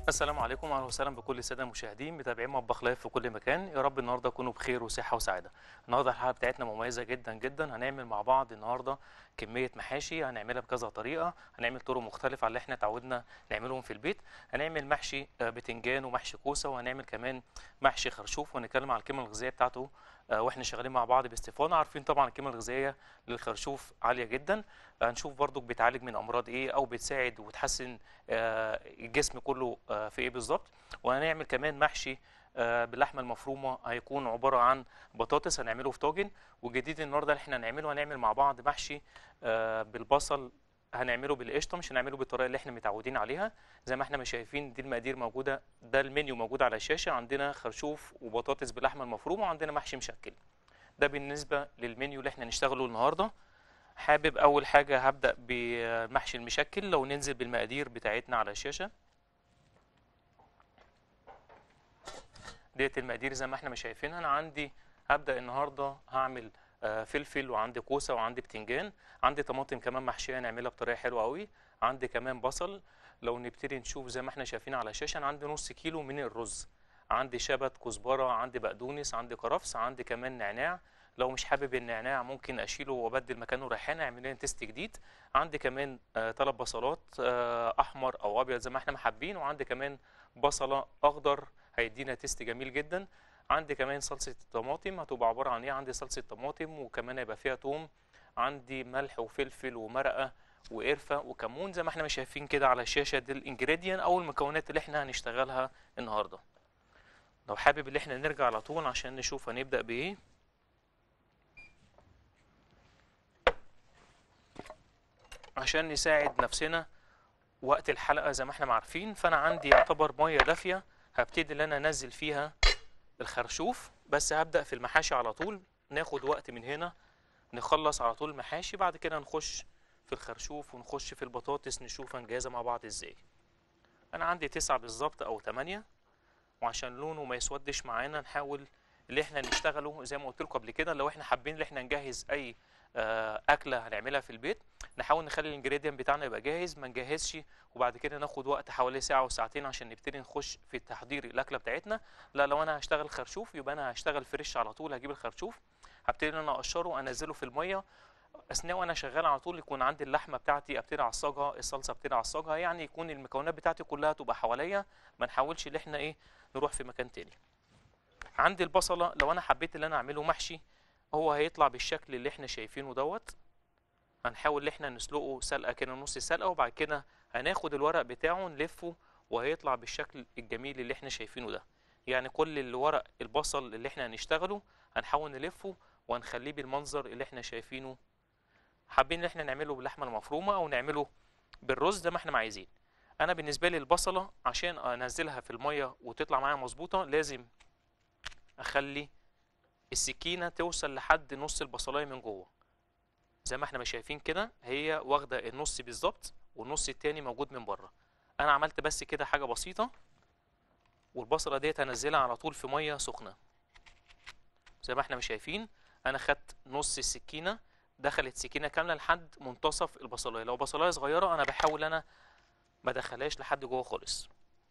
السلام عليكم واهلا وسهلا بكل الساده المشاهدين متابعين مطبخ لايف في كل مكان يا رب النهارده تكونوا بخير وصحه وسعاده النهارده الحلقه بتاعتنا مميزه جدا جدا هنعمل مع بعض النهارده كميه محاشي هنعملها بكذا طريقه هنعمل طرق مختلفه على اللي احنا اتعودنا نعملهم في البيت هنعمل محشي آه، بتنجان ومحشي كوسه وهنعمل كمان محشي خرشوف ونتكلم على القيمه الغذائيه بتاعته آه، واحنا شغالين مع بعض باستفاضه عارفين طبعا القيمه الغذائيه للخرشوف عاليه جدا هنشوف برضو بتعالج من امراض ايه او بتساعد وتحسن آه، الجسم كله آه، في ايه بالظبط وهنعمل كمان محشي آه، باللحمه المفرومه هيكون عباره عن بطاطس هنعمله في طاجن وجديد النهارده اللي احنا هنعمله هنعمل مع بعض محشي آه، بالبصل هنعمله بالقشطه مش هنعمله بالطريقه اللي احنا متعودين عليها زي ما احنا مش شايفين دي المقادير موجوده ده المنيو موجود على الشاشه عندنا خرشوف وبطاطس باللحمه المفرومه وعندنا محشي مشكل ده بالنسبه للمنيو اللي احنا نشتغله النهارده حابب اول حاجه هبدا بمحشي المشكل لو ننزل بالمقادير بتاعتنا على الشاشه ديت المقادير زي ما احنا مش شايفينها انا عندي هبدا النهارده هعمل آه، فلفل وعندي كوسه وعندي بتنجان عندي طماطم كمان محشيه نعملها بطريقه حلوه قوي عندي كمان بصل لو نبتدي نشوف زي ما احنا شايفين على الشاشه انا عندي نص كيلو من الرز عندي شبت كزبره عندي بقدونس عندي كرفس عندي كمان نعناع لو مش حابب النعناع ممكن اشيله وابدل مكانه ريحان اعمل لنا تيست جديد عندي كمان ثلاث بصلات آه، احمر او ابيض زي ما احنا حابين وعندي كمان بصله اخضر هيدينا تيست جميل جدا عندي كمان صلصه الطماطم هتبقى عباره عن ايه عندي صلصه طماطم وكمان هيبقى فيها توم عندي ملح وفلفل ومرقه وقرفه وكمون زي ما احنا مش شايفين كده على الشاشه دي الانجريدينت او المكونات اللي احنا هنشتغلها النهارده لو حابب ان احنا نرجع على طول عشان نشوف هنبدا بايه عشان نساعد نفسنا وقت الحلقه زي ما احنا عارفين فانا عندي يعتبر ميه دافيه هبتدي ان انا انزل فيها الخرشوف بس هبدا في المحاشي على طول ناخد وقت من هنا نخلص على طول المحاشي بعد كده نخش في الخرشوف ونخش في البطاطس نشوف هنجهزها مع بعض ازاي انا عندي تسعة بالظبط او تمانية وعشان لونه ما يسودش معانا نحاول اللي احنا نشتغله زي ما قلت لكم قبل كده لو احنا حابين ان احنا نجهز اي آه، اكله هنعملها في البيت نحاول نخلي الانجريدينت بتاعنا يبقى جاهز ما نجهزش وبعد كده ناخد وقت حوالي ساعه وساعتين عشان نبتدي نخش في تحضير الاكله بتاعتنا لا لو انا هشتغل خرشوف يبقى انا هشتغل فريش على طول هجيب الخرشوف هبتدي ان انا اقشره انزله في الميه اثناء وانا شغال على طول يكون عندي اللحمه بتاعتي ابتدي اعصجها الصلصه ابتدي اعصجها يعني يكون المكونات بتاعتي كلها تبقى حواليا ما نحاولش ان احنا ايه نروح في مكان تاني عندي البصله لو انا حبيت ان انا اعمله محشي هو هيطلع بالشكل اللي احنا شايفينه دوت هنحاول ان احنا نسلقه سلقه كده نص سلقه وبعد كده هناخد الورق بتاعه نلفه وهيطلع بالشكل الجميل اللي احنا شايفينه ده يعني كل الورق البصل اللي احنا هنشتغله هنحاول نلفه وهنخليه بالمنظر اللي احنا شايفينه حابين ان احنا نعمله باللحمه المفرومه او نعمله بالرز زي ما احنا عايزين انا بالنسبه لي البصله عشان انزلها في الميه وتطلع معايا مظبوطه لازم اخلي السكينه توصل لحد نص البصلايه من جوه زي ما احنا ما شايفين كده هي واخده النص بالظبط والنص التاني موجود من بره انا عملت بس كده حاجه بسيطه والبصله ديت هنزلها على طول في ميه سخنه زي ما احنا مش شايفين انا خدت نص السكينه دخلت سكينه كامله لحد منتصف البصلايه لو بصلايه صغيره انا بحاول انا ما ادخلهاش لحد جوه خالص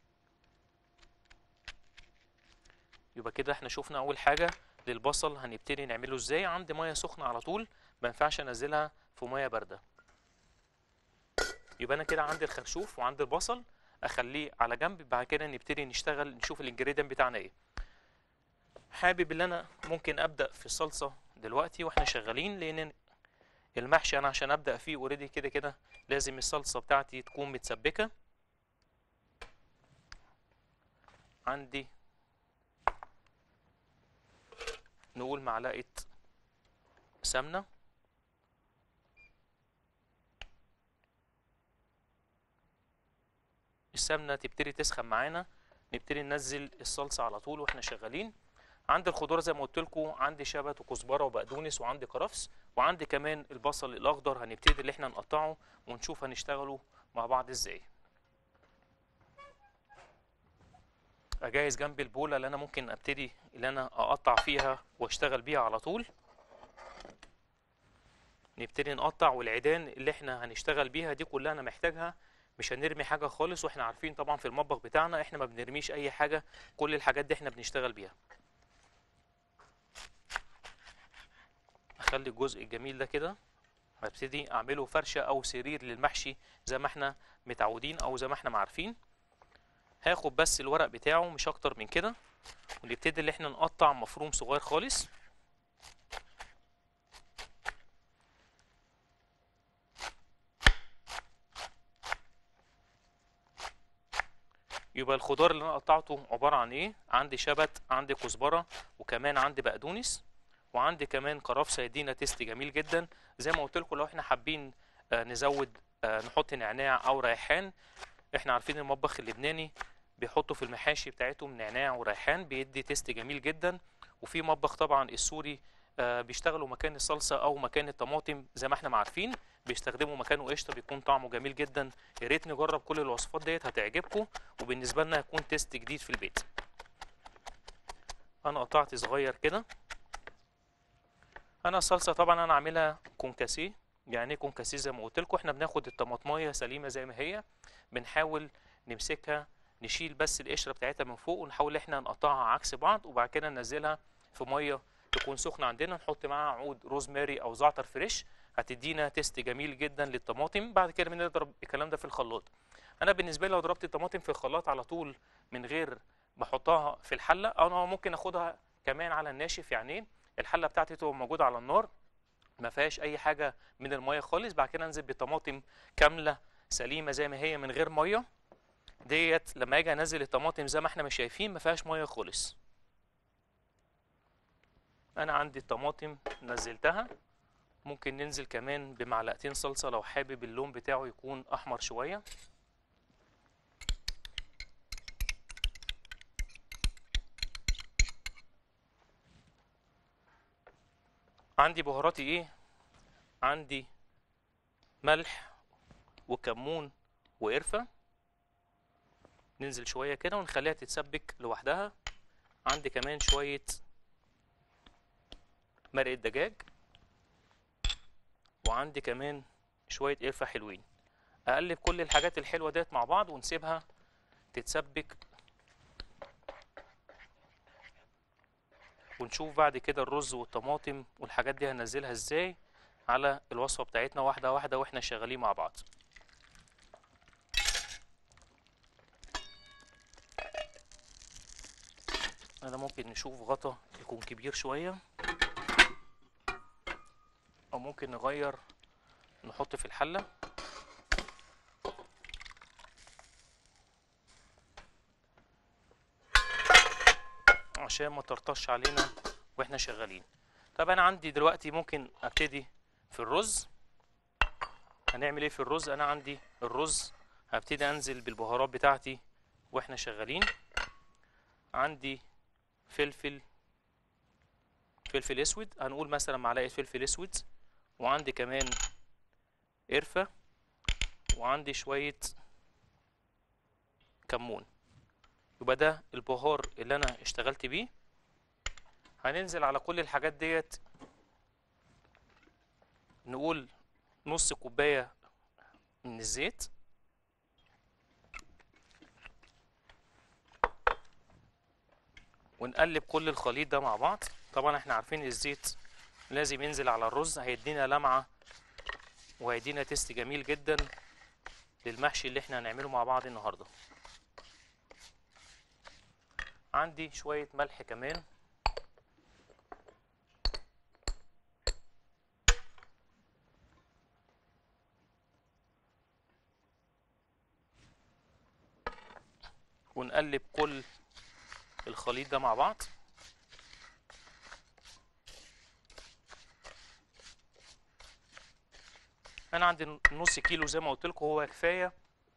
يبقى كده احنا شفنا اول حاجه للبصل هنبتدي نعمله ازاي عندي ميه سخنه على طول ما ينفعش انزلها في ميه بارده يبقى انا كده عندي الخرشوف وعندي البصل اخليه على جنب بعد كده نبتدي نشتغل نشوف الانجريدينت بتاعنا ايه حابب ان انا ممكن ابدا في الصلصه دلوقتي واحنا شغالين لان المحشي انا عشان ابدا فيه اوريدي كده كده لازم الصلصه بتاعتي تكون متسبكه عندي نقول معلقه سمنه السمنه تبتدي تسخن معانا نبتدي ننزل الصلصه على طول واحنا شغالين عندي الخضار زي ما قلت لكم عندي شبت وكزبره وبقدونس وعندي كرفس وعندي كمان البصل الاخضر هنبتدي اللي احنا نقطعه ونشوف هنشتغله مع بعض ازاي اجهز جنب البوله اللي انا ممكن ابتدي اللي انا اقطع فيها واشتغل بيها على طول نبتدي نقطع والعيدان اللي احنا هنشتغل بيها دي كلها انا محتاجها مش هنرمي حاجه خالص واحنا عارفين طبعا في المطبخ بتاعنا احنا ما بنرميش اي حاجه كل الحاجات دي احنا بنشتغل بيها اخلي الجزء الجميل ده كده هبتدي اعمله فرشه او سرير للمحشي زي ما احنا متعودين او زي ما احنا ما عارفين هاخد بس الورق بتاعه مش اكتر من كده ونبتدي اللي احنا نقطع مفروم صغير خالص يبقى الخضار اللي انا قطعته عباره عن ايه عندي شبت عندي كزبره وكمان عندي بقدونس وعندي كمان كرفس هيدينا تيست جميل جدا زي ما قلت لكم لو احنا حابين آه، نزود آه، نحط نعناع او ريحان احنا عارفين المطبخ اللبناني بيحطوا في المحاشي بتاعتهم نعناع وريحان بيدي تيست جميل جدا وفي مطبخ طبعا السوري آه، بيشتغلوا مكان الصلصه او مكان الطماطم زي ما احنا ما عارفين بيستخدموا مكانه قشطه بيكون طعمه جميل جدا يا ريت نجرب كل الوصفات ديت هتعجبكم وبالنسبه لنا هيكون تيست جديد في البيت انا قطعت صغير كده انا الصلصه طبعا انا عاملها كونكاسيه يعني ايه كونكاسيه زي ما قلت لكم احنا بناخد الطماطمايه سليمه زي ما هي بنحاول نمسكها نشيل بس القشره بتاعتها من فوق ونحاول احنا نقطعها عكس بعض وبعد كده ننزلها في ميه تكون سخنه عندنا نحط معاها عود روزماري او زعتر فريش هتدينا تيست جميل جدا للطماطم بعد كده بنضرب الكلام ده في الخلاط انا بالنسبه لي لو ضربت الطماطم في الخلاط على طول من غير بحطها في الحله او انا ممكن اخدها كمان على الناشف يعني ايه الحله بتاعتي تبقى موجوده على النار ما فيهاش اي حاجه من الميه خالص بعد كده انزل بالطماطم كامله سليمه زي ما هي من غير ميه ديت لما اجي انزل الطماطم زي ما احنا مش شايفين ما فيهاش ميه خالص انا عندي الطماطم نزلتها ممكن ننزل كمان بمعلقتين صلصه لو حابب اللون بتاعه يكون احمر شويه عندي بهاراتي ايه عندي ملح وكمون وقرفه ننزل شويه كده ونخليها تتسبك لوحدها عندي كمان شويه مرقه دجاج وعندي كمان شويه قرفه حلوين اقلب كل الحاجات الحلوه ديت مع بعض ونسيبها تتسبك ونشوف بعد كده الرز والطماطم والحاجات دي هننزلها ازاي على الوصفه بتاعتنا واحده واحده واحنا شغالين مع بعض انا ممكن نشوف غطا يكون كبير شويه او ممكن نغير نحط في الحله عشان ما ترطش علينا واحنا شغالين طب انا عندي دلوقتي ممكن ابتدي في الرز هنعمل ايه في الرز انا عندي الرز هبتدي انزل بالبهارات بتاعتي واحنا شغالين عندي فلفل فلفل اسود هنقول مثلا معلقه فلفل اسود وعندي كمان قرفه وعندي شويه كمون يبقى ده البهار اللي انا اشتغلت بيه هننزل على كل الحاجات ديت نقول نص كوبايه من الزيت ونقلب كل الخليط ده مع بعض طبعا احنا عارفين الزيت لازم ينزل على الرز هيدينا لمعه وهيدينا تيست جميل جدا للمحشي اللي احنا هنعمله مع بعض النهارده عندي شويه ملح كمان ونقلب كل الخليط ده مع بعض انا عندي نص كيلو زي ما قلت لكم هو كفايه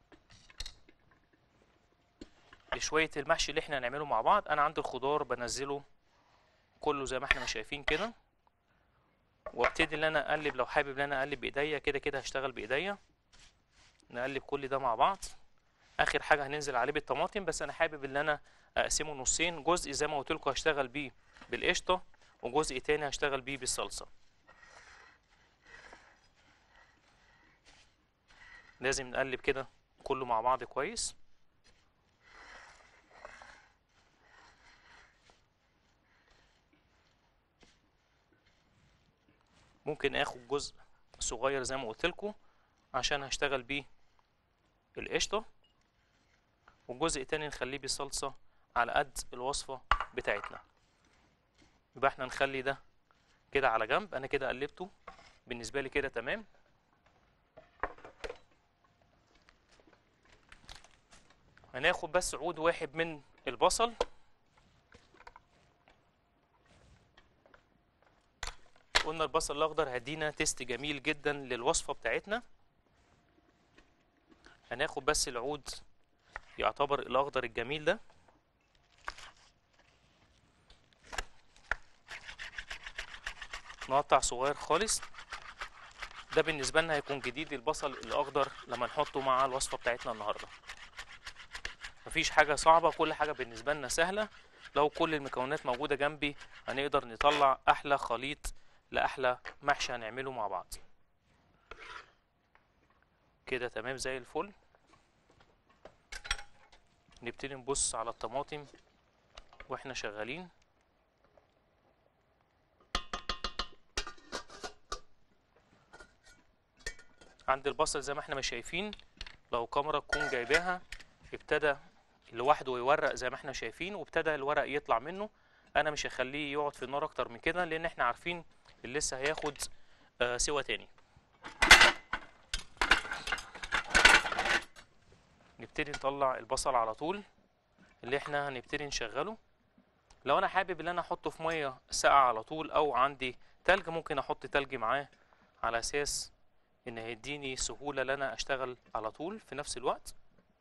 لشويه المحشي اللي احنا هنعمله مع بعض انا عندي الخضار بنزله كله زي ما احنا مش شايفين كده وابتدي ان انا اقلب لو حابب ان انا اقلب بايديا كده كده هشتغل بايديا نقلب كل ده مع بعض اخر حاجه هننزل عليه بالطماطم بس انا حابب ان انا اقسمه نصين جزء زي ما قلت لكم هشتغل بيه بالقشطه وجزء تاني هشتغل بيه بالصلصه لازم نقلب كده كله مع بعض كويس ممكن اخد جزء صغير زي ما قلت لكم عشان هشتغل بيه القشطة والجزء التاني نخليه بالصلصة على قد الوصفة بتاعتنا يبقى احنا نخلي ده كده على جنب انا كده قلبته بالنسبة لي كده تمام هناخد بس عود واحد من البصل قلنا البصل الاخضر هدينا تيست جميل جدا للوصفه بتاعتنا هناخد بس العود يعتبر الاخضر الجميل ده نقطع صغير خالص ده بالنسبه لنا هيكون جديد البصل الاخضر لما نحطه مع الوصفه بتاعتنا النهارده مفيش حاجه صعبه كل حاجه بالنسبه لنا سهله لو كل المكونات موجوده جنبي هنقدر نطلع احلى خليط لاحلى محشي هنعمله مع بعض كده تمام زي الفل نبتدي نبص على الطماطم واحنا شغالين عند البصل زي ما احنا ما شايفين لو كاميرا تكون جايباها ابتدى لوحده يورق زي ما احنا شايفين وابتدى الورق يطلع منه انا مش هخليه يقعد في النار اكتر من كده لان احنا عارفين اللي لسه هياخد آه سوا تاني نبتدي نطلع البصل على طول اللي احنا هنبتدي نشغله لو انا حابب ان انا احطه في ميه ساقعه على طول او عندي تلج ممكن احط تلج معاه على اساس ان هيديني سهوله ان انا اشتغل على طول في نفس الوقت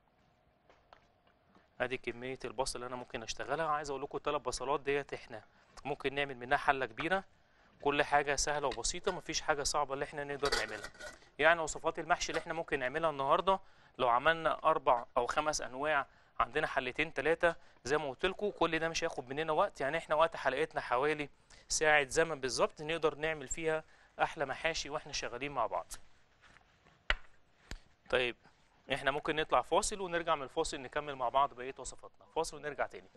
ادي كميه البصل اللي انا ممكن اشتغلها عايز اقول لكم الثلاث بصلات ديت احنا ممكن نعمل منها حله كبيره كل حاجه سهله وبسيطه مفيش حاجه صعبه اللي احنا نقدر نعملها يعني وصفات المحشي اللي احنا ممكن نعملها النهارده لو عملنا اربع او خمس انواع عندنا حلتين ثلاثه زي ما قلت لكم كل ده مش هياخد مننا وقت يعني احنا وقت حلقتنا حوالي ساعه زمن بالظبط نقدر نعمل فيها احلى محاشي واحنا شغالين مع بعض طيب احنا ممكن نطلع فاصل ونرجع من الفاصل نكمل مع بعض بقيه وصفاتنا فاصل ونرجع تاني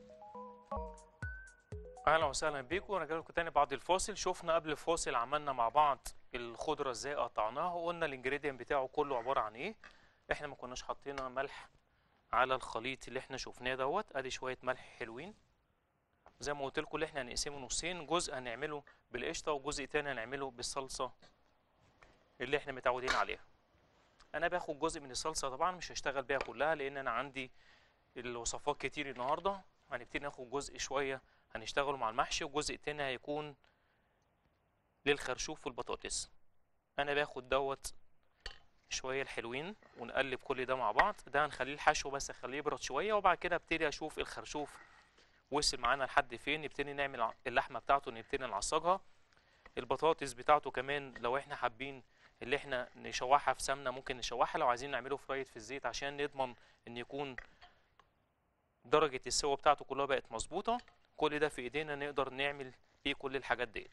اهلا وسهلا بيكم انا جاي لكم تاني بعد الفاصل شفنا قبل الفاصل عملنا مع بعض الخضره ازاي قطعناها وقلنا الانجريدينت بتاعه كله عباره عن ايه احنا ما كناش حاطين ملح على الخليط اللي احنا شفناه دوت ادي شويه ملح حلوين زي ما قلت لكم اللي احنا هنقسمه نصين جزء هنعمله بالقشطه وجزء تاني هنعمله بالصلصه اللي احنا متعودين عليها انا باخد جزء من الصلصه طبعا مش هشتغل بيها كلها لان انا عندي الوصفات كتير النهارده هنبتدي ناخد جزء شويه هنشتغله مع المحشي والجزء التاني هيكون للخرشوف والبطاطس انا باخد دوت شويه الحلوين ونقلب كل ده مع بعض ده هنخليه الحشو بس اخليه يبرد شويه وبعد كده ابتدي اشوف الخرشوف وصل معانا لحد فين نبتدي نعمل اللحمه بتاعته نبتدي نعصجها البطاطس بتاعته كمان لو احنا حابين اللي احنا نشوحها في سمنه ممكن نشوحها لو عايزين نعمله فرايد في الزيت عشان نضمن ان يكون درجه السوا بتاعته كلها بقت مظبوطه كل ده في ايدينا نقدر نعمل ايه كل الحاجات ديت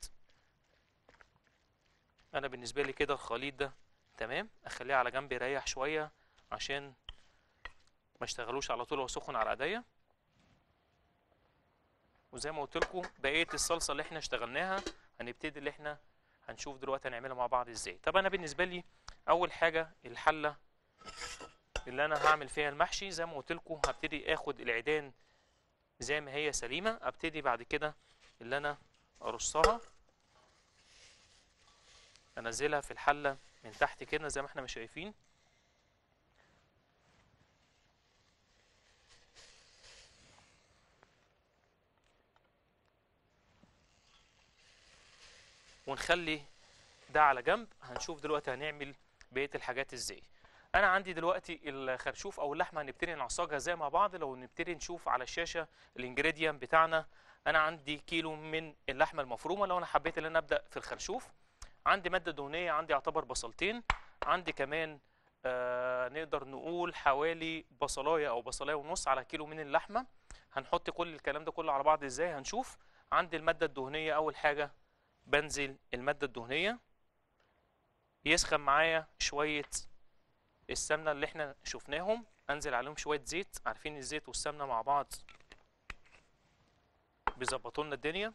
انا بالنسبه لي كده الخليط ده تمام اخليه على جنب يريح شويه عشان ما اشتغلوش على طول وهو سخن على ايديا وزي ما قلت لكم بقيه الصلصه اللي احنا اشتغلناها هنبتدي اللي احنا هنشوف دلوقتي هنعملها مع بعض ازاي طب انا بالنسبه لي اول حاجه الحله اللي انا هعمل فيها المحشي زي ما قلت لكم هبتدي اخد العيدان زي ما هي سليمه ابتدي بعد كده اللي انا ارصها انزلها في الحله من تحت كده زي ما احنا مش شايفين ونخلي ده على جنب هنشوف دلوقتي هنعمل بقيه الحاجات ازاي انا عندي دلوقتي الخرشوف او اللحمه هنبتدي نعصجها زي مع بعض لو نبتدي نشوف على الشاشه الانجريدينت بتاعنا انا عندي كيلو من اللحمه المفرومه لو انا حبيت ان انا ابدا في الخرشوف عندي ماده دهنيه عندي يعتبر بصلتين عندي كمان آه نقدر نقول حوالي بصلايه او بصلايه ونص على كيلو من اللحمه هنحط كل الكلام ده كله على بعض ازاي هنشوف عندي الماده الدهنيه اول حاجه بنزل الماده الدهنيه يسخن معايا شويه السمنه اللي احنا شفناهم انزل عليهم شويه زيت عارفين الزيت والسمنه مع بعض بيظبطوا لنا الدنيا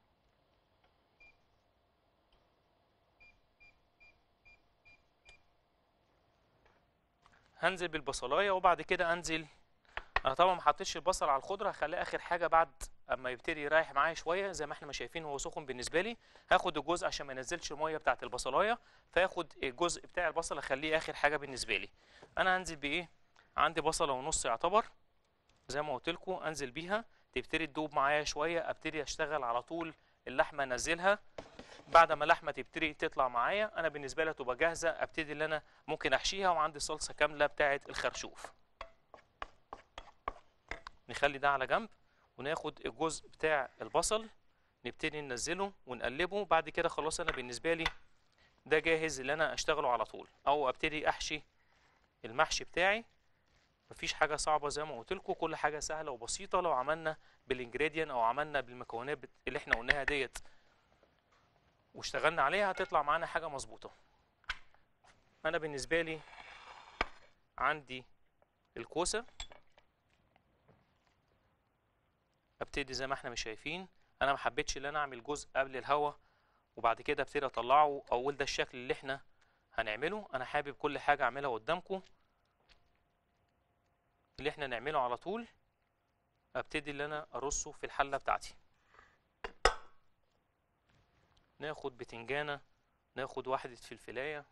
هنزل بالبصلايه وبعد كده انزل انا طبعا ما حطيتش البصل على الخضره هخليه اخر حاجه بعد اما يبتدي يريح معايا شويه زي ما احنا ما شايفين هو سخن بالنسبه لي هاخد الجزء عشان ما ينزلش الميه بتاعه البصلايه فاخد الجزء بتاع البصل اخليه اخر حاجه بالنسبه لي انا هنزل بايه عندي بصله ونص يعتبر زي ما قلت لكم انزل بيها تبتدي تدوب معايا شويه ابتدي اشتغل على طول اللحمه انزلها بعد ما اللحمه تبتدي تطلع معايا انا بالنسبه لي تبقى جاهزه ابتدي ان انا ممكن احشيها وعندي صلصه كامله بتاعه الخرشوف نخلي ده على جنب وناخد الجزء بتاع البصل نبتدي ننزله ونقلبه بعد كده خلاص انا بالنسبه لي ده جاهز اللي انا اشتغله على طول او ابتدي احشي المحشي بتاعي مفيش حاجه صعبه زي ما قلت لكم كل حاجه سهله وبسيطه لو عملنا بالانجريدينت او عملنا بالمكونات بت- اللي احنا قلناها ديت واشتغلنا عليها هتطلع معانا حاجه مظبوطه انا بالنسبه لي عندي الكوسه ابتدي زي ما احنا مش شايفين انا ما حبيتش ان انا اعمل جزء قبل الهوا وبعد كده ابتدي اطلعه اقول ده الشكل اللي احنا هنعمله انا حابب كل حاجه اعملها قدامكم اللي احنا نعمله على طول ابتدي ان انا ارصه في الحله بتاعتي ناخد بتنجانه ناخد واحده فلفلايه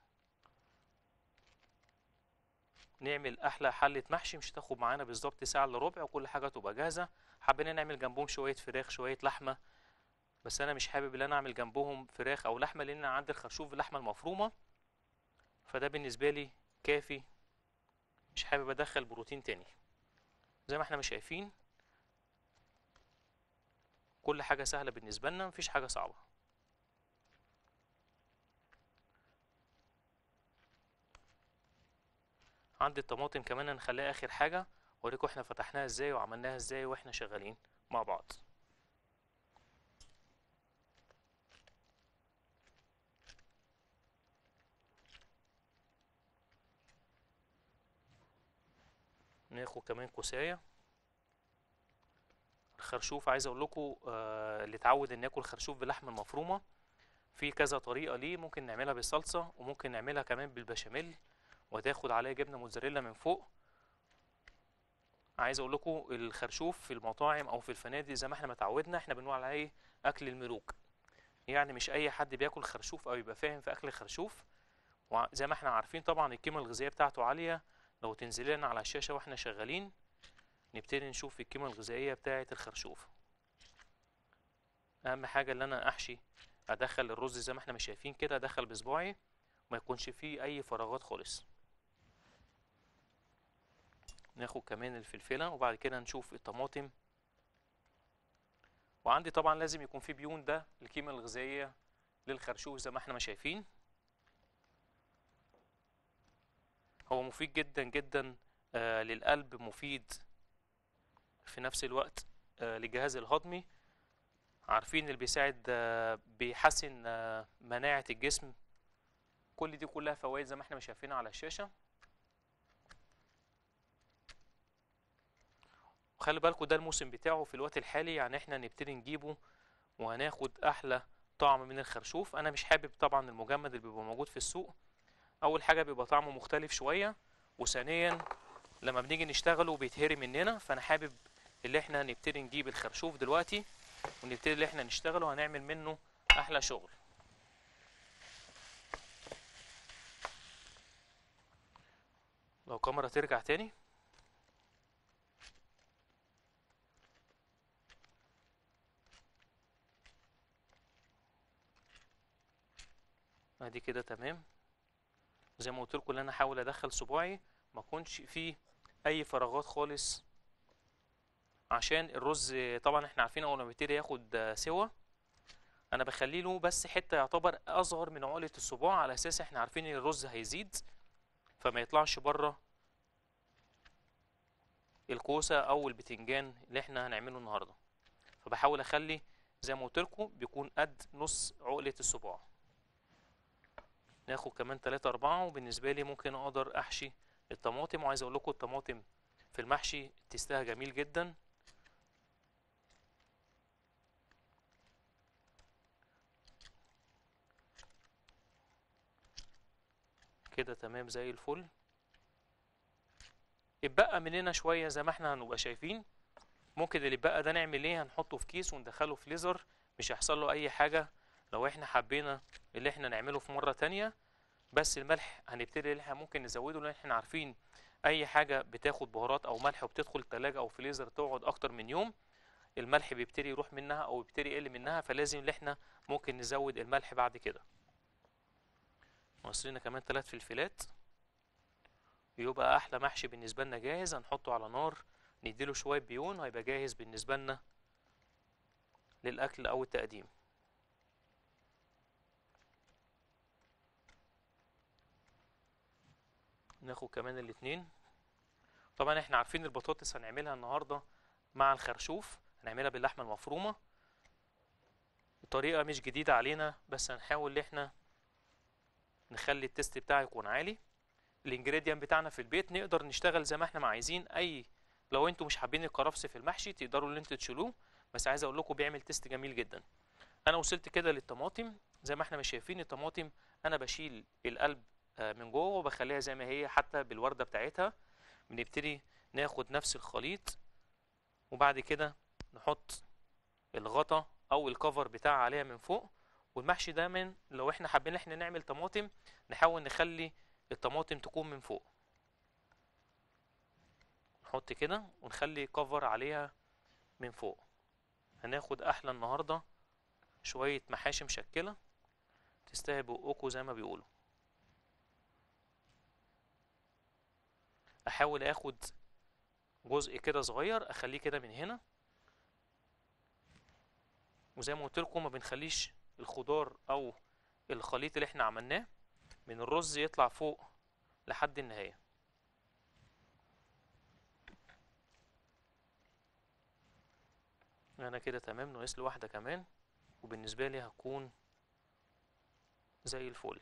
نعمل احلى حله محشي مش هتاخد معانا بالظبط ساعه الا ربع وكل حاجه تبقى جاهزه حابين نعمل جنبهم شويه فراخ شويه لحمه بس انا مش حابب ان انا اعمل جنبهم فراخ او لحمه لان أنا عندي الخرشوف باللحمه المفرومه فده بالنسبه لي كافي مش حابب ادخل بروتين تاني زي ما احنا مش شايفين كل حاجه سهله بالنسبه لنا مفيش حاجه صعبه عندي الطماطم كمان هنخليها اخر حاجه اوريكم احنا فتحناها ازاي وعملناها ازاي واحنا شغالين مع بعض ناخد كمان كوسايه الخرشوف عايز اقول لكم آه اللي اتعود ان ياكل خرشوف باللحمه المفرومه في كذا طريقه ليه ممكن نعملها بالصلصه وممكن نعملها كمان بالبشاميل وتاخد عليها جبنه موتزاريلا من فوق عايز اقول لكم الخرشوف في المطاعم او في الفنادق زي ما احنا متعودنا احنا بنقول عليه اكل الملوك يعني مش اي حد بياكل خرشوف او يبقى فاهم في اكل الخرشوف وزي ما احنا عارفين طبعا القيمه الغذائيه بتاعته عاليه لو تنزل لنا على الشاشه واحنا شغالين نبتدي نشوف القيمه الغذائيه بتاعه الخرشوف اهم حاجه ان انا احشي ادخل الرز زي ما احنا مش شايفين كده ادخل بصباعي وما يكونش فيه اي فراغات خالص ناخد كمان الفلفله وبعد كده نشوف الطماطم وعندي طبعا لازم يكون في بيون ده القيمه الغذائيه للخرشوف زي ما احنا ما شايفين هو مفيد جدا جدا آه للقلب مفيد في نفس الوقت آه للجهاز الهضمي عارفين اللي بيساعد آه بيحسن آه مناعة الجسم كل دي كلها فوائد زي ما احنا شايفينها على الشاشة وخلي بالكوا ده الموسم بتاعه في الوقت الحالي يعني احنا نبتدي نجيبه وهناخد احلى طعم من الخرشوف انا مش حابب طبعا المجمد اللي بيبقى موجود في السوق اول حاجه بيبقى طعمه مختلف شويه وثانيا لما بنيجي نشتغله بيتهري مننا فانا حابب اللي احنا نبتدي نجيب الخرشوف دلوقتي ونبتدي اللي احنا نشتغله هنعمل منه احلى شغل لو كاميرا ترجع تاني ادي كده تمام زي ما قلت لكم ان انا احاول ادخل صباعي ما يكونش فيه اي فراغات خالص عشان الرز طبعا احنا عارفين اول ما بيبتدي ياخد سوا انا بخلي له بس حته يعتبر اصغر من عقله الصباع على اساس احنا عارفين ان الرز هيزيد فما يطلعش بره الكوسه او البتنجان اللي احنا هنعمله النهارده فبحاول اخلي زي ما قلت لكم بيكون قد نص عقله الصباع ناخد كمان تلاتة أربعة وبالنسبة لي ممكن أقدر أحشي الطماطم وعايز اقول لكم الطماطم في المحشي تستها جميل جدا كده تمام زي الفل اتبقى مننا شويه زي ما احنا هنبقى شايفين ممكن اللي اتبقى ده نعمل ايه هنحطه في كيس وندخله في ليزر مش هيحصل له اي حاجه لو احنا حبينا اللي احنا نعمله في مره تانية بس الملح هنبتدي اللي احنا ممكن نزوده لان احنا عارفين اي حاجه بتاخد بهارات او ملح وبتدخل التلاجة او فريزر تقعد اكتر من يوم الملح بيبتدي يروح منها او بيبتدي يقل منها فلازم ان احنا ممكن نزود الملح بعد كده ناقص لنا كمان ثلاث فلفلات يبقى احلى محشي بالنسبه لنا جاهز هنحطه على نار نديله شويه بيون هيبقى جاهز بالنسبه لنا للاكل او التقديم ناخد كمان الاتنين طبعا احنا عارفين البطاطس هنعملها النهارده مع الخرشوف هنعملها باللحمه المفرومه الطريقه مش جديده علينا بس هنحاول ان احنا نخلي التست بتاعه يكون عالي الانجريدينت بتاعنا في البيت نقدر نشتغل زي ما احنا ما عايزين اي لو انتوا مش حابين الكرفس في المحشي تقدروا ان انتوا تشيلوه بس عايز اقول لكم بيعمل تيست جميل جدا انا وصلت كده للطماطم زي ما احنا مش شايفين الطماطم انا بشيل القلب آه، من جوه وبخليها زي ما هي حتى بالورده بتاعتها بنبتدي ناخد نفس الخليط وبعد كده نحط الغطا او الكفر بتاع عليها من فوق والمحشي دايما لو احنا حابين احنا نعمل طماطم نحاول نخلي الطماطم تكون من فوق نحط كده ونخلي كفر عليها من فوق هناخد احلى النهارده شويه محاشي مشكله تستاهل بقكوا زي ما بيقولوا احاول اخد جزء كده صغير اخليه كده من هنا وزي ما قلت لكم ما بنخليش الخضار او الخليط اللي احنا عملناه من الرز يطلع فوق لحد النهايه انا كده تمام ناقص لي واحده كمان وبالنسبه لي هتكون زي الفل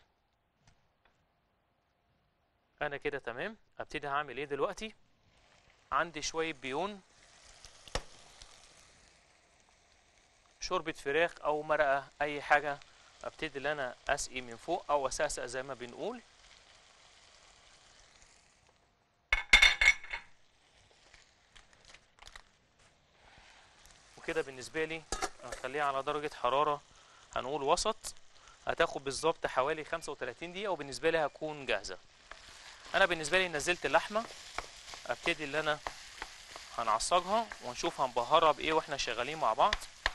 انا كده تمام ابتدي هعمل ايه دلوقتي عندي شويه بيون شوربه فراخ او مرقه اي حاجه ابتدي ان انا اسقي من فوق او اسقسق زي ما بنقول وكده بالنسبه لي هخليها على درجه حراره هنقول وسط هتاخد بالظبط حوالي 35 دقيقه وبالنسبه لي هتكون جاهزه انا بالنسبه لي نزلت اللحمه ابتدي اللي انا هنعصجها ونشوف هنبهرها بايه واحنا شغالين مع بعض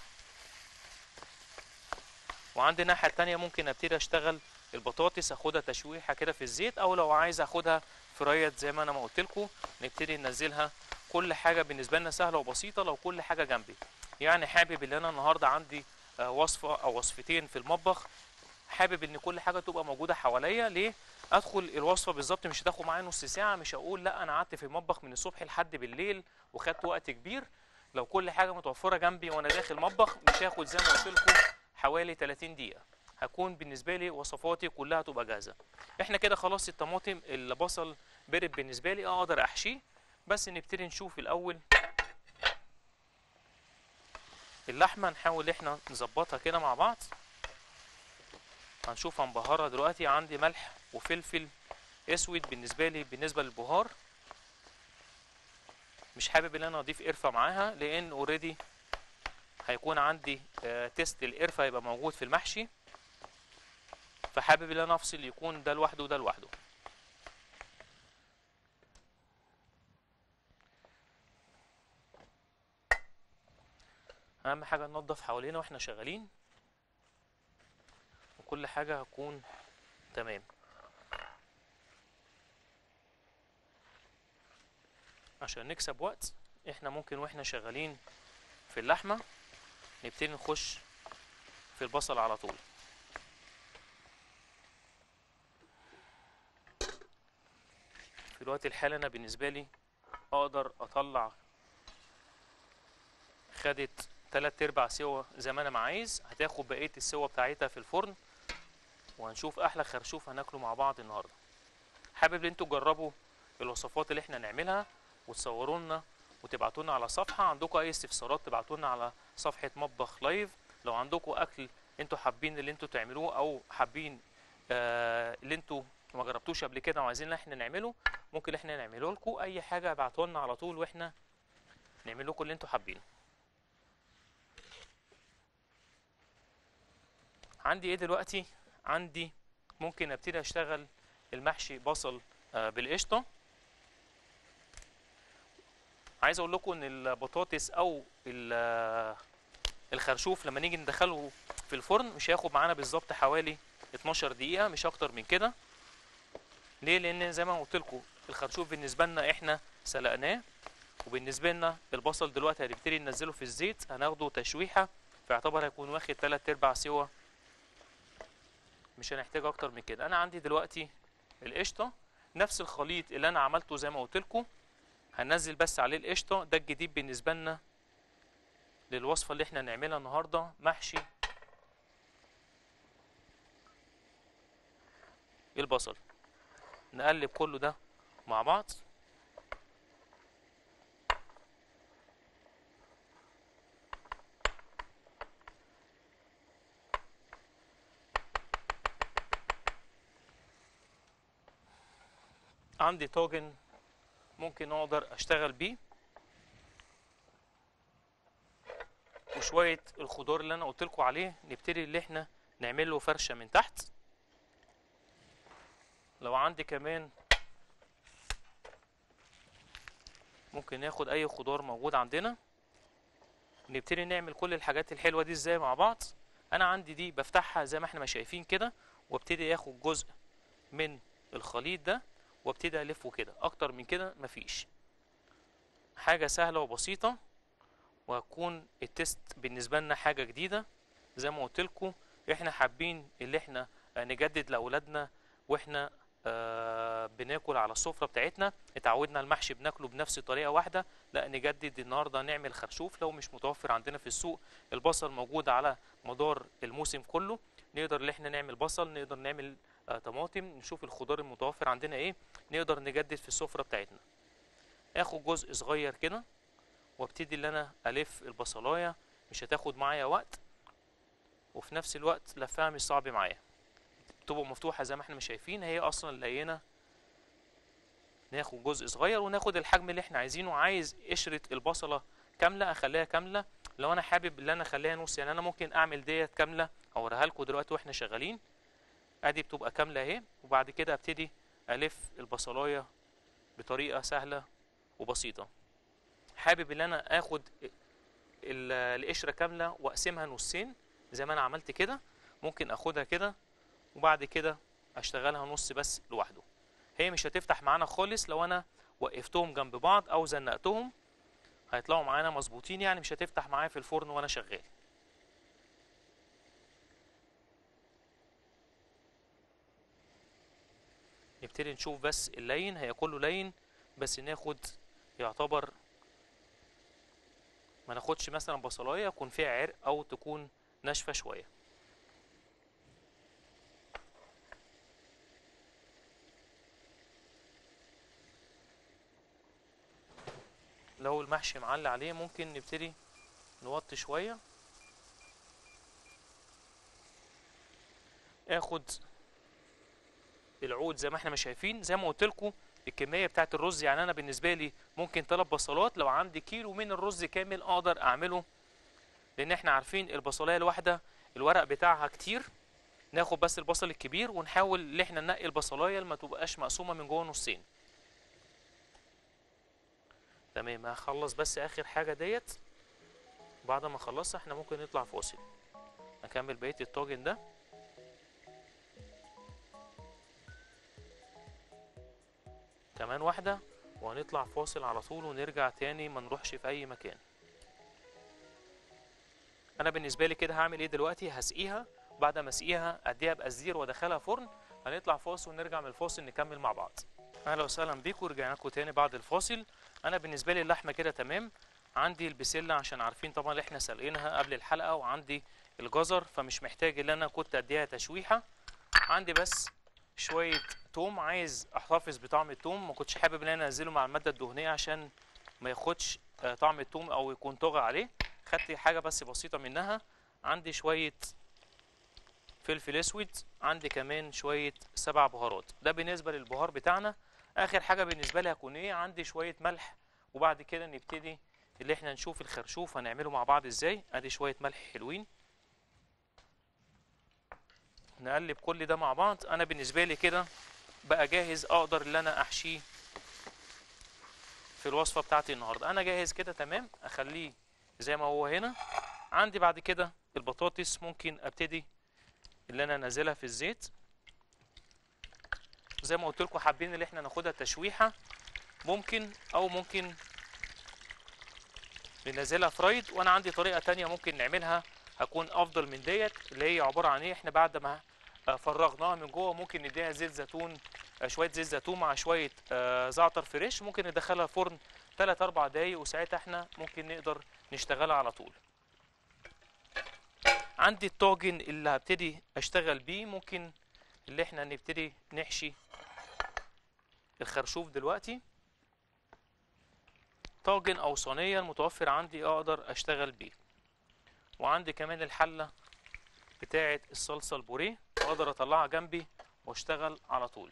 وعندي الناحيه التانية ممكن ابتدي اشتغل البطاطس اخدها تشويحه كده في الزيت او لو عايز اخدها فرايد زي ما انا ما قلت لكم نبتدي ننزلها كل حاجه بالنسبه لنا سهله وبسيطه لو كل حاجه جنبي يعني حابب ان انا النهارده عندي آه، وصفه او وصفتين في المطبخ حابب ان كل حاجه تبقى موجوده حواليا ليه ادخل الوصفه بالظبط مش هتاخد معايا نص ساعه مش هقول لا انا قعدت في المطبخ من الصبح لحد بالليل وخدت وقت كبير لو كل حاجه متوفره جنبي وانا داخل المطبخ مش هاخد زي ما قلت لكم حوالي 30 دقيقه هكون بالنسبه لي وصفاتي كلها تبقى جاهزه احنا كده خلاص الطماطم البصل برد بالنسبه لي اقدر احشيه بس نبتدي نشوف الاول اللحمه نحاول احنا نظبطها كده مع بعض هنشوف هنبهرها دلوقتي عندي ملح وفلفل اسود بالنسبه لي بالنسبه للبهار مش حابب ان انا اضيف قرفه معاها لان اوريدي هيكون عندي آه، تيست القرفه هيبقى موجود في المحشي فحابب ان انا افصل يكون ده لوحده وده لوحده اهم حاجه ننضف حوالينا واحنا شغالين وكل حاجه هتكون تمام عشان نكسب وقت احنا ممكن واحنا شغالين في اللحمه نبتدي نخش في البصل على طول في الوقت الحالي انا بالنسبه لي اقدر اطلع خدت تلات ارباع سوا زي ما انا ما عايز هتاخد بقيه السوا بتاعتها في الفرن وهنشوف احلى خرشوف هناكله مع بعض النهارده حابب ان انتوا تجربوا الوصفات اللي احنا نعملها وتصوروا لنا وتبعتوا لنا على الصفحه عندكم اي استفسارات تبعتوا لنا على صفحه مطبخ لايف لو عندكم اكل انتوا حابين اللي انتوا تعملوه او حابين آه اللي انتوا ما جربتوش قبل كده وعايزين احنا نعمله ممكن احنا نعمله لكم اي حاجه ابعتوا لنا على طول واحنا نعمل لكم اللي انتوا حابينه عندي ايه دلوقتي عندي ممكن ابتدي اشتغل المحشي بصل آه، بالقشطه عايز اقول لكم ان البطاطس او ال- آه، الخرشوف لما نيجي ندخله في الفرن مش هياخد معانا بالظبط حوالي 12 دقيقه مش اكتر من كده ليه لان زي ما قلت لكم الخرشوف بالنسبه لنا احنا سلقناه وبالنسبه لنا البصل دلوقتي هنبتدي ننزله في الزيت هناخده تشويحه فيعتبر هيكون واخد 3 ارباع سوا مش هنحتاج اكتر من كده انا عندي دلوقتي القشطه نفس الخليط اللي انا عملته زي ما قلت لكم هننزل بس عليه القشطه ده الجديد بالنسبه لنا للوصفه اللي احنا نعملها النهارده محشي البصل نقلب كله ده مع بعض عندي طاجن ممكن اقدر اشتغل بيه وشويه الخضار اللي انا قلت لكم عليه نبتدي اللي احنا نعمل له فرشه من تحت لو عندي كمان ممكن ناخد اي خضار موجود عندنا نبتدي نعمل كل الحاجات الحلوه دي ازاي مع بعض انا عندي دي بفتحها زي ما احنا ما شايفين كده وابتدي اخد جزء من الخليط ده وابتدي الفه كده اكتر من كده مفيش حاجه سهله وبسيطه وهتكون التست بالنسبه لنا حاجه جديده زي ما قلت لكم احنا حابين اللي احنا آه، نجدد لاولادنا واحنا آه بناكل على السفره بتاعتنا اتعودنا المحشي بناكله بنفس طريقه واحده لا نجدد النهارده نعمل خرشوف لو مش متوفر عندنا في السوق البصل موجود على مدار الموسم كله نقدر ان احنا نعمل بصل نقدر نعمل آه طماطم نشوف الخضار المتوفر عندنا ايه نقدر نجدد في السفره بتاعتنا اخد جزء صغير كده وابتدي ان انا الف البصلايه مش هتاخد معايا وقت وفي نفس الوقت لفها مش صعب معايا تبقى مفتوحه زي ما احنا مش شايفين هي اصلا لينه ناخد جزء صغير وناخد الحجم اللي احنا عايزينه عايز قشره البصله كامله اخليها كامله لو انا حابب ان انا اخليها نص يعني انا ممكن اعمل ديت كامله اوريها لكم دلوقتي واحنا شغالين ادي بتبقى كامله اهي وبعد كده ابتدي الف البصلايه بطريقه سهله وبسيطه حابب ان انا اخد ال- القشره كامله واقسمها نصين زي ما انا عملت كده ممكن اخدها كده وبعد كده اشتغلها نص بس لوحده هي مش هتفتح معانا خالص لو انا وقفتهم جنب بعض او زنقتهم هيطلعوا معانا مظبوطين يعني مش هتفتح معايا في الفرن وانا شغال نبتدي نشوف بس اللين هي كله لين بس ناخد يعتبر ما ناخدش مثلا بصلايه يكون فيها عرق او تكون ناشفه شويه لو المحشي معلي عليه ممكن نبتدي نوطي شويه اخد العود زي ما احنا ما شايفين زي ما قلت لكم الكميه بتاعت الرز يعني انا بالنسبه لي ممكن ثلاث بصلات لو عندي كيلو من الرز كامل اقدر اعمله لان احنا عارفين البصلايه الواحده الورق بتاعها كتير ناخد بس البصل الكبير ونحاول ان احنا ننقي البصلايه اللي ما تبقاش مقسومه من جوه نصين تمام هخلص بس اخر حاجه ديت بعد ما اخلصها احنا ممكن نطلع فاصل اكمل بقيه الطاجن ده كمان واحده وهنطلع فاصل على طول ونرجع تاني ما نروحش في اي مكان انا بالنسبه لي كده هعمل ايه دلوقتي هسقيها بعد ما اسقيها اديها بقزير وادخلها فرن هنطلع فاصل ونرجع من الفاصل نكمل مع بعض اهلا وسهلا بيكم رجعنا لكم تاني بعد الفاصل انا بالنسبه لي اللحمه كده تمام عندي البسله عشان عارفين طبعا اللي احنا سالقينها قبل الحلقه وعندي الجزر فمش محتاج ان انا كنت اديها تشويحه عندي بس شويه توم عايز احتفظ بطعم التوم ما كنتش حابب ان انا انزله مع الماده الدهنيه عشان ما ياخدش آه، طعم التوم او يكون طاغي عليه خدت حاجه بس بسيطه منها عندي شويه فلفل اسود عندي كمان شويه سبع بهارات ده بالنسبه للبهار بتاعنا اخر حاجه بالنسبه لي هكون ايه عندي شويه ملح وبعد كده نبتدي اللي احنا نشوف الخرشوف هنعمله مع بعض ازاي ادي شويه ملح حلوين نقلب كل ده مع بعض انا بالنسبه لي كده بقى جاهز اقدر ان انا احشيه في الوصفه بتاعتي النهارده انا جاهز كده تمام اخليه زي ما هو هنا عندي بعد كده البطاطس ممكن ابتدي اللي انا انزلها في الزيت زي ما قلت لكم حابين ان احنا ناخدها تشويحه ممكن او ممكن ننزلها فرايد وانا عندي طريقه تانية ممكن نعملها هتكون افضل من ديت اللي هي عباره عن ايه احنا بعد ما آه، فرغناها من جوه ممكن نديها زيت زيتون آه، شويه زيت زيتون مع شويه آه، زعتر فريش ممكن ندخلها الفرن 3 4 دقايق وساعتها احنا ممكن نقدر نشتغلها على طول عندي الطاجن اللي هبتدي اشتغل بيه ممكن اللي احنا نبتدي نحشي الخرشوف دلوقتي طاجن او صينيه المتوفر عندي اقدر اشتغل بيه وعندي كمان الحله بتاعه الصلصه البوريه اقدر اطلعها جنبي واشتغل على طول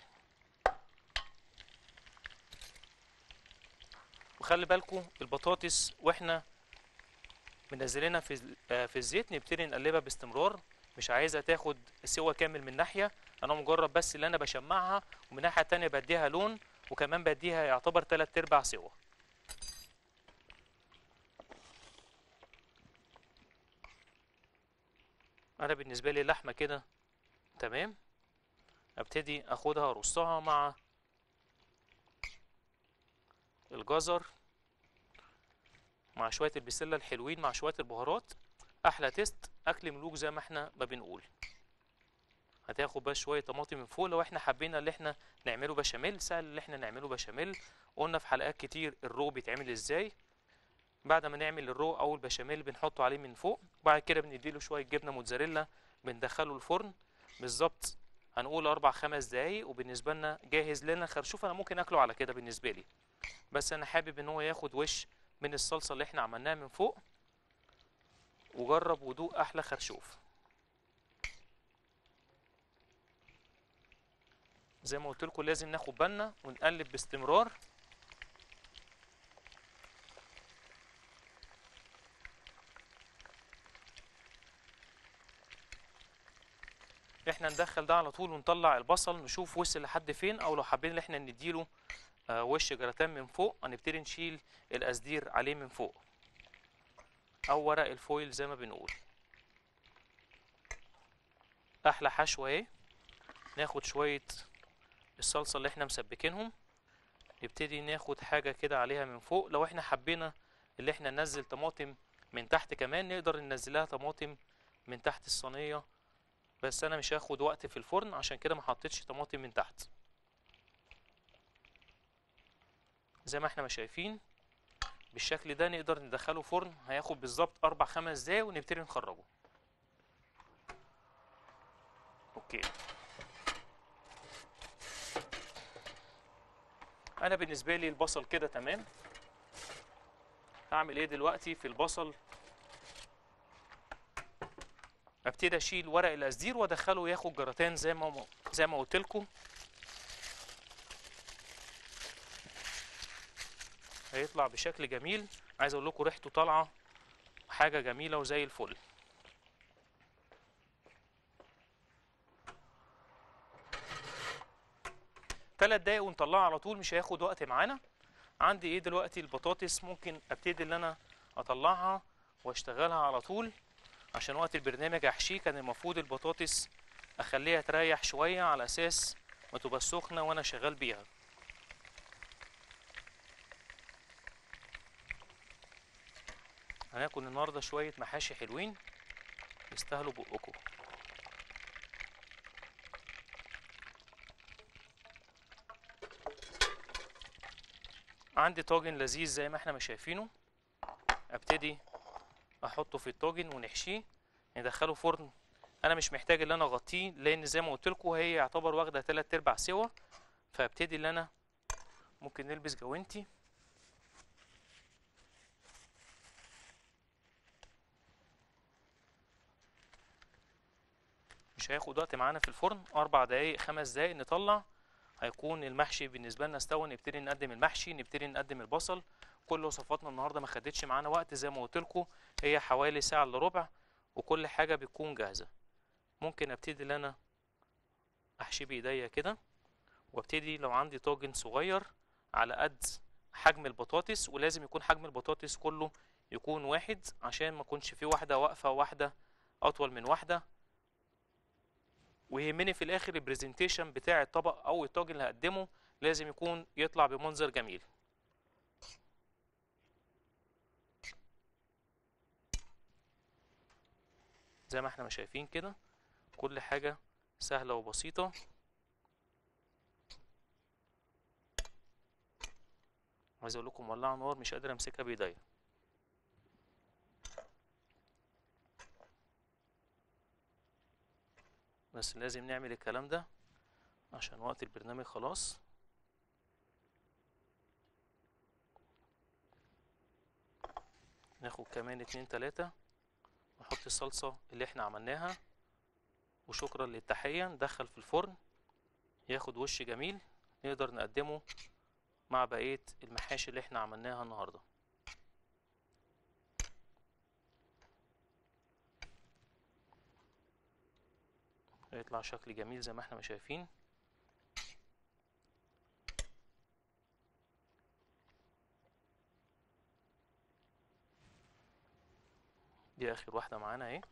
وخلي بالكم البطاطس واحنا منزلينها في ال- آه، في الزيت نبتدي نقلبها باستمرار مش عايزها تاخد سوا كامل من ناحيه انا مجرد بس اللي انا بشمعها ومن ناحيه تانية بديها لون وكمان بديها يعتبر تلات ارباع سوا انا بالنسبه لي اللحمه كده تمام ابتدي اخدها ارصها مع الجزر مع شويه البسله الحلوين مع شويه البهارات احلى تيست اكل ملوك زي ما احنا ما بنقول هتاخد بس شويه طماطم من فوق لو احنا حبينا اللي احنا نعمله بشاميل سهل اللي احنا نعمله بشاميل قلنا في حلقات كتير الرو بيتعمل ازاي بعد ما نعمل الرو او البشاميل بنحطه عليه من فوق وبعد كده بنديله شويه جبنه موتزاريلا بندخله الفرن بالظبط هنقول اربع خمس دقايق وبالنسبه لنا جاهز لنا خرشوف انا ممكن اكله على كده بالنسبه لي بس انا حابب ان هو ياخد وش من الصلصه اللي احنا عملناها من فوق وجرب ودوق احلى خرشوف زي ما قلت لكم لازم ناخد بالنا ونقلب باستمرار احنا ندخل ده على طول ونطلع البصل نشوف وصل لحد فين او لو حابين ان احنا نديله آه، وش جراتان من فوق هنبتدي نشيل القصدير عليه من فوق او ورق الفويل زي ما بنقول احلى حشوه اهي ناخد شويه الصلصه اللي احنا مسبكينهم نبتدي ناخد حاجه كده عليها من فوق لو احنا حبينا اللي احنا ننزل طماطم من تحت كمان نقدر ننزلها طماطم من تحت الصينيه بس انا مش هاخد وقت في الفرن عشان كده ما حطيتش طماطم من تحت زي ما احنا ما شايفين بالشكل ده نقدر ندخله فرن هياخد بالظبط اربع خمس دقايق ونبتدي نخرجه اوكي انا بالنسبه لي البصل كده تمام هعمل ايه دلوقتي في البصل ابتدي اشيل ورق القصدير وادخله ياخد جراتان زي ما زي ما قلت لكم هيطلع بشكل جميل عايز اقول لكم ريحته طالعه حاجه جميله وزي الفل تلات دقايق ونطلعه على طول مش هياخد وقت معانا عندي ايه دلوقتي البطاطس ممكن ابتدي ان انا اطلعها واشتغلها على طول عشان وقت البرنامج احشيه كان المفروض البطاطس اخليها تريح شويه على اساس ما تبقى سخنه وانا شغال بيها هناكل النهارده شويه محاشي حلوين يستاهلوا بقكم عندي طاجن لذيذ زي ما احنا ما شايفينه ابتدي احطه في الطاجن ونحشيه ندخله فرن انا مش محتاج ان انا اغطيه لان زي ما قلت لكم هي يعتبر واخده تلات ارباع سوا فابتدي ان انا ممكن نلبس جوانتي مش هياخد وقت معانا في الفرن اربع دقايق خمس دقايق نطلع هيكون المحشي بالنسبه لنا استوى نبتدي نقدم المحشي نبتدي نقدم البصل كل وصفاتنا النهارده ما خدتش معانا وقت زي ما قلت لكم هي حوالي ساعه الا ربع وكل حاجه بتكون جاهزه ممكن ابتدي ان انا احشي بايديا كده وابتدي لو عندي طاجن صغير على قد حجم البطاطس ولازم يكون حجم البطاطس كله يكون واحد عشان ما يكونش فيه واحده واقفه واحده اطول من واحده ويهمني في الاخر البرزنتيشن بتاع الطبق او الطاجن اللي هقدمه لازم يكون يطلع بمنظر جميل زي ما احنا ما شايفين كده كل حاجة سهلة وبسيطة عايز اقول لكم مولعة نار مش قادر امسكها بايديا بس لازم نعمل الكلام ده عشان وقت البرنامج خلاص ناخد كمان اتنين تلاتة نحط الصلصة اللي احنا عملناها وشكرا للتحية ندخل في الفرن ياخد وش جميل نقدر نقدمه مع بقية المحاشي اللي احنا عملناها النهاردة هيطلع شكل جميل زي ما احنا ما شايفين دي اخر واحدة معانا اهي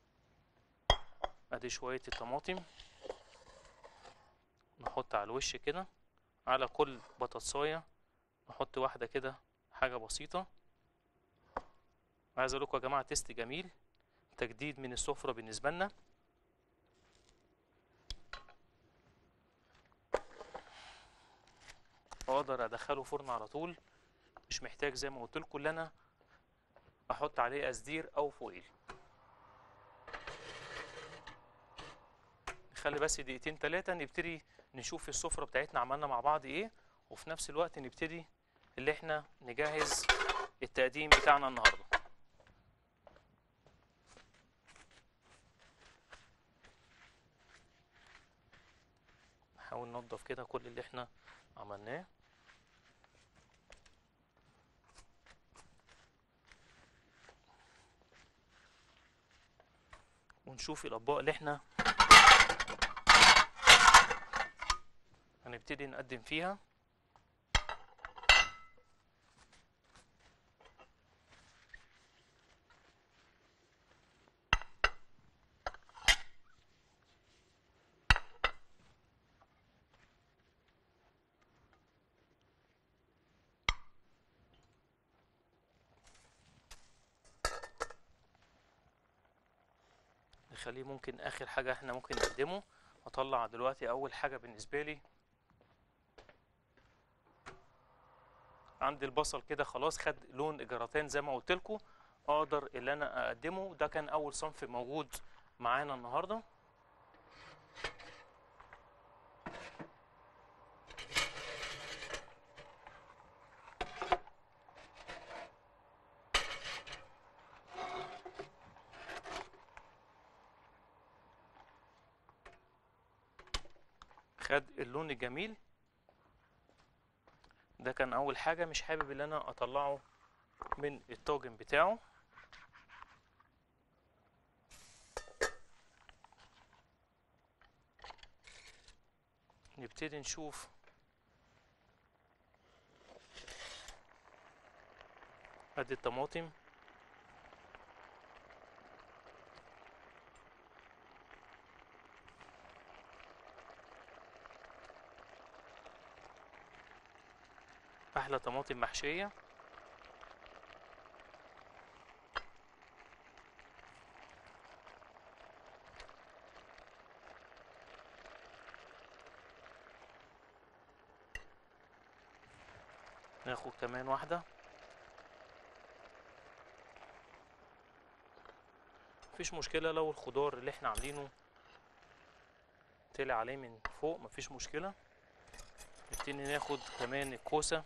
ادي شوية الطماطم نحط على الوش كده على كل بطاطساية نحط واحدة كده حاجة بسيطة عايز اقول لكم يا جماعة تيست جميل تجديد من السفرة بالنسبة لنا اقدر ادخله فرن على طول مش محتاج زي ما قلت لكم ان انا احط عليه قصدير او فويل نخلي بس دقيقتين تلاتة نبتدي نشوف السفرة بتاعتنا عملنا مع بعض ايه وفي نفس الوقت نبتدي اللي احنا نجهز التقديم بتاعنا النهارده نحاول ننضف كده كل اللي احنا عملناه ونشوف الاطباق اللي احنا هنبتدي نقدم فيها نخليه ممكن اخر حاجة احنا ممكن نقدمه هطلع دلوقتي اول حاجة بالنسبة لي عندي البصل كده خلاص خد لون جراتان زي ما قلت لكم اقدر اللي انا اقدمه ده كان اول صنف موجود معانا النهارده خد اللون الجميل ده كان اول حاجة مش حابب ان انا اطلعه من الطاجن بتاعه نبتدي نشوف ادي الطماطم احلى طماطم محشيه ناخد كمان واحده مفيش مشكله لو الخضار اللي احنا عاملينه طلع عليه من فوق مفيش مشكله نبتدي ناخد كمان الكوسه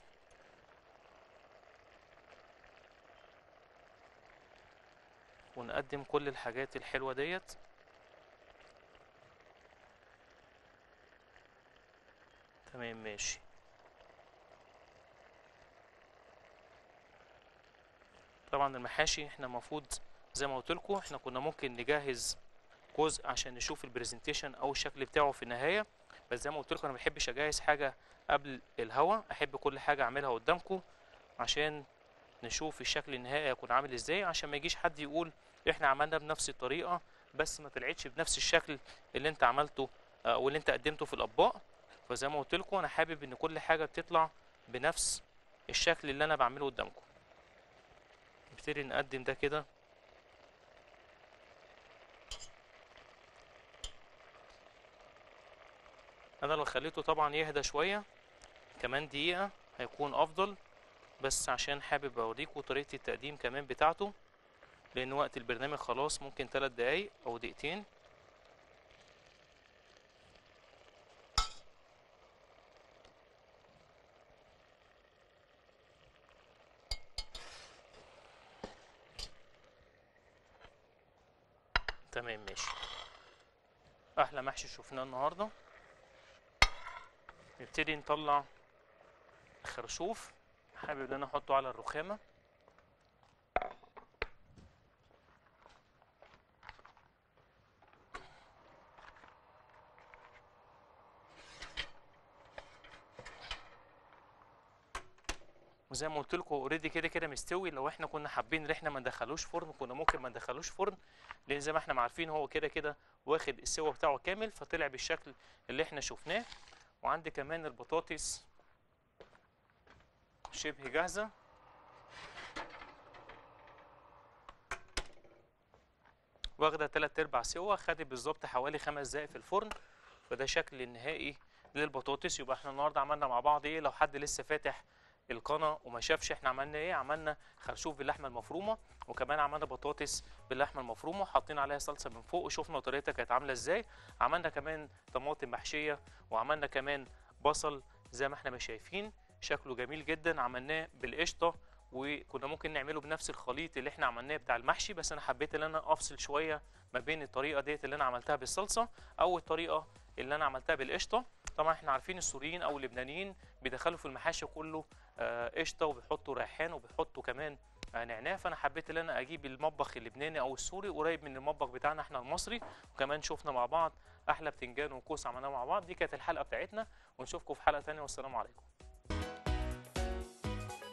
ونقدم كل الحاجات الحلوه ديت تمام ماشي طبعا المحاشي احنا المفروض زي ما قلت لكم احنا كنا ممكن نجهز جزء عشان نشوف البرزنتيشن او الشكل بتاعه في النهايه بس زي ما قلت لكم انا ما بحبش اجهز حاجه قبل الهوا احب كل حاجه اعملها قدامكم عشان نشوف الشكل النهائي هيكون عامل ازاي عشان ما يجيش حد يقول احنا عملنا بنفس الطريقه بس ما طلعتش بنفس الشكل اللي انت عملته آه، او اللي انت قدمته في الاطباق فزي ما قلت لكم انا حابب ان كل حاجه بتطلع بنفس الشكل اللي انا بعمله قدامكم نبتدي نقدم ده كده انا لو خليته طبعا يهدى شويه كمان دقيقه هيكون افضل بس عشان حابب اوريكم طريقه التقديم كمان بتاعته لان وقت البرنامج خلاص ممكن 3 دقايق او دقيقتين تمام ماشي احلى محشي شفناه النهارده نبتدي نطلع خرشوف حابب ان انا احطه على الرخامه وزي ما قلت لكم اوريدي كده كده مستوي لو احنا كنا حابين ان احنا ما ندخلوش فرن كنا ممكن ما ندخلوش فرن لان زي ما احنا عارفين هو كده كده واخد السوا بتاعه كامل فطلع بالشكل اللي احنا شفناه وعندي كمان البطاطس شبه جاهزه واخده تلات ارباع سوا خدت بالظبط حوالي خمس دقايق في الفرن فده شكل النهائي للبطاطس يبقى احنا النهارده عملنا مع بعض ايه لو حد لسه فاتح القناه وما شافش احنا عملنا ايه عملنا خرشوف باللحمه المفرومه وكمان عملنا بطاطس باللحمه المفرومه حاطين عليها صلصه من فوق وشفنا طريقتها كانت عامله ازاي عملنا كمان طماطم محشيه وعملنا كمان بصل زي ما احنا ما شايفين شكله جميل جدا عملناه بالقشطه وكنا ممكن نعمله بنفس الخليط اللي احنا عملناه بتاع المحشي بس انا حبيت ان انا افصل شويه ما بين الطريقه ديت اللي انا عملتها بالصلصه او الطريقه اللي انا عملتها بالقشطه طبعا احنا عارفين السوريين او اللبنانيين بيدخلوا في المحاشي كله آه، قشطه وبيحطوا ريحان وبيحطوا كمان آه، نعناع فانا حبيت ان انا اجيب المطبخ اللبناني او السوري قريب من المطبخ بتاعنا احنا المصري وكمان شفنا مع بعض احلى بتنجان وكوس عملناه مع بعض دي كانت الحلقه بتاعتنا ونشوفكم في حلقه تانية والسلام عليكم